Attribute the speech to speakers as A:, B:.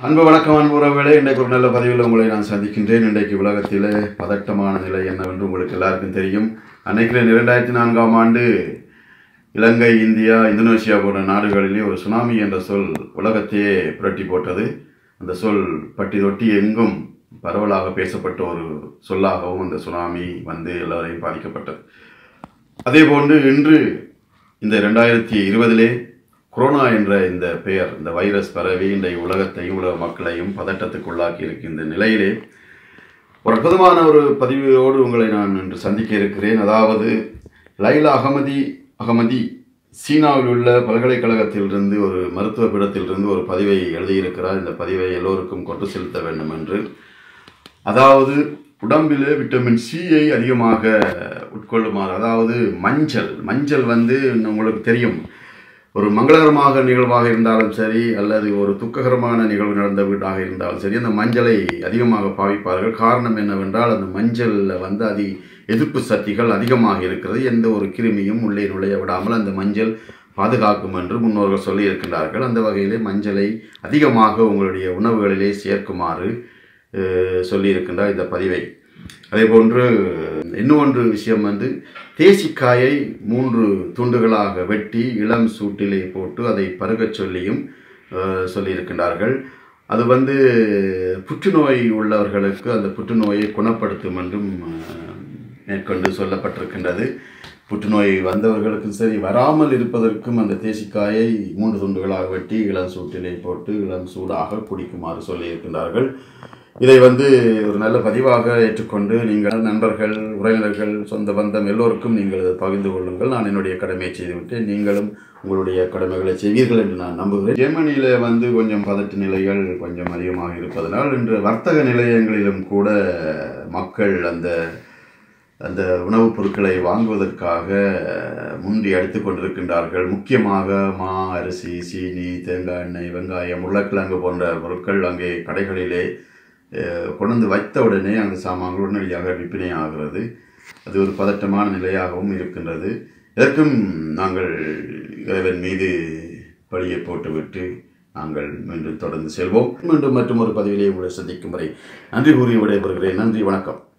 A: அன்பு வணக்கம் அன்பு உறவுகளே இன்றைக்கு ஒரு நல்ல பதிவில் உங்களை நான் சந்திக்கின்றேன் இன்றைக்கு உலகத்திலே பதட்டமான நிலை என்னவென்று உங்களுக்கு எல்லாருக்கும் தெரியும் அன்னைக்கு இரண்டாயிரத்தி நான்காம் ஆண்டு இலங்கை இந்தியா இந்தோனேசியா போன்ற நாடுகளிலே ஒரு சுனாமி என்ற சொல் உலகத்தையே புரட்டி போட்டது அந்த சொல் பட்டி தொட்டி எங்கும் பரவலாக பேசப்பட்ட ஒரு சொல்லாகவும் அந்த சுனாமி வந்து எல்லோரையும் பாதிக்கப்பட்டது அதேபோன்று இன்று இந்த ரெண்டாயிரத்தி இருபதிலே கொரோனா என்ற இந்த பெயர் இந்த வைரஸ் பரவி இந்த உலகத்தையும் உலக மக்களையும் பதட்டத்துக்குள்ளாக்கி இருக்கின்ற நிலையிலே ஒரு அற்புதமான ஒரு பதிவோடு உங்களை நான் இன்று சந்திக்க இருக்கிறேன் அதாவது லைலா அகமதி அகமதி சீனாவில் உள்ள பல்கலைக்கழகத்திலிருந்து ஒரு மருத்துவ பீடத்திலிருந்து ஒரு பதிவை எழுதியிருக்கிறார் இந்த பதிவை எல்லோருக்கும் கொண்டு செலுத்த வேண்டும் என்று அதாவது உடம்பில் விட்டமின் சியை அதிகமாக உட்கொள்ளுமாறு அதாவது மஞ்சள் மஞ்சள் வந்து உங்களுக்கு தெரியும் ஒரு மங்களகரமாக நிகழ்வாக இருந்தாலும் சரி அல்லது ஒரு துக்ககரமான நிகழ்வு நடந்த வீடாக இருந்தாலும் சரி அந்த மஞ்சளை அதிகமாக பாவிப்பார்கள் காரணம் என்னவென்றால் அந்த மஞ்சளில் வந்து அதி எதிர்ப்பு சக்திகள் அதிகமாக இருக்கிறது எந்த ஒரு கிருமியும் உள்ளே நுழைய விடாமல் அந்த மஞ்சள் பாதுகாக்கும் என்று முன்னோர்கள் சொல்லி இருக்கின்றார்கள் அந்த வகையிலே மஞ்சளை அதிகமாக உங்களுடைய உணவுகளிலே சேர்க்குமாறு அஹ், சொல்லியிருக்கின்றார் இந்த பதிவை அதே போன்று இன்னும் ஒன்று விஷயம் வந்து தேசிக்காயை மூன்று துண்டுகளாக வெட்டி இளம் சூட்டிலே போட்டு அதை பருகச் சொல்லியும் அஹ், சொல்லியிருக்கின்றார்கள் அது வந்து புற்றுநோய் உள்ளவர்களுக்கு அந்த புற்றுநோயை குணப்படுத்தும் என்றும் அஹ், மேற்கொண்டு சொல்லப்பட்டிருக்கின்றது புற்றுநோய் வந்தவர்களுக்கும் சரி வராமல் இருப்பதற்கும் அந்த தேசிக்காயை மூன்று துண்டுகளாக வெட்டி இளம் சூட்டிலே போட்டு இளம் சூடாக குடிக்குமாறு சொல்லியிருக்கின்றார்கள் இதை வந்து ஒரு நல்ல பதிவாக ஏற்றுக்கொண்டு நீங்கள் நண்பர்கள் உறவினர்கள் சொந்த பந்தம் எல்லோருக்கும் நீங்கள் இதை பகிர்ந்து கொள்ளுங்கள் நான் என்னுடைய கடமையை செய்துவிட்டேன் நீங்களும் உங்களுடைய கடமைகளை செய்வீர்கள் என்று நான் நம்புகிறேன் ஜெர்மனியில் வந்து கொஞ்சம் பதட்ட நிலைகள் கொஞ்சம் அதிகமாக இருப்பதனால் இன்று வர்த்தக நிலையங்களிலும் கூட மக்கள் அந்த அந்த உணவுப் பொருட்களை வாங்குவதற்காக முந்தி அடித்துக் கொண்டிருக்கின்றார்கள் முக்கியமாக மா அரிசி சீனி தேங்காய் எண்ணெய் வெங்காயம் உருளைக்கிழங்கு போன்ற பொருட்கள் அங்கே கடைகளிலே அஹ், கொண்டு வந்து வைத்த உடனே அந்த சாமான்கள் உடனடியாக விற்பனை ஆகிறது அது ஒரு பதட்டமான நிலையாகவும் இருக்கின்றது இதற்கும் நாங்கள் இறைவன் மீது பழியை போட்டுவிட்டு நாங்கள் மீண்டும் தொடர்ந்து செல்வோம் மீண்டும் மற்றும் ஒரு பதிவிலே உங்களை சந்திக்கும் வரை நன்றி கூறி விடைபெறுகிறேன் நன்றி வணக்கம்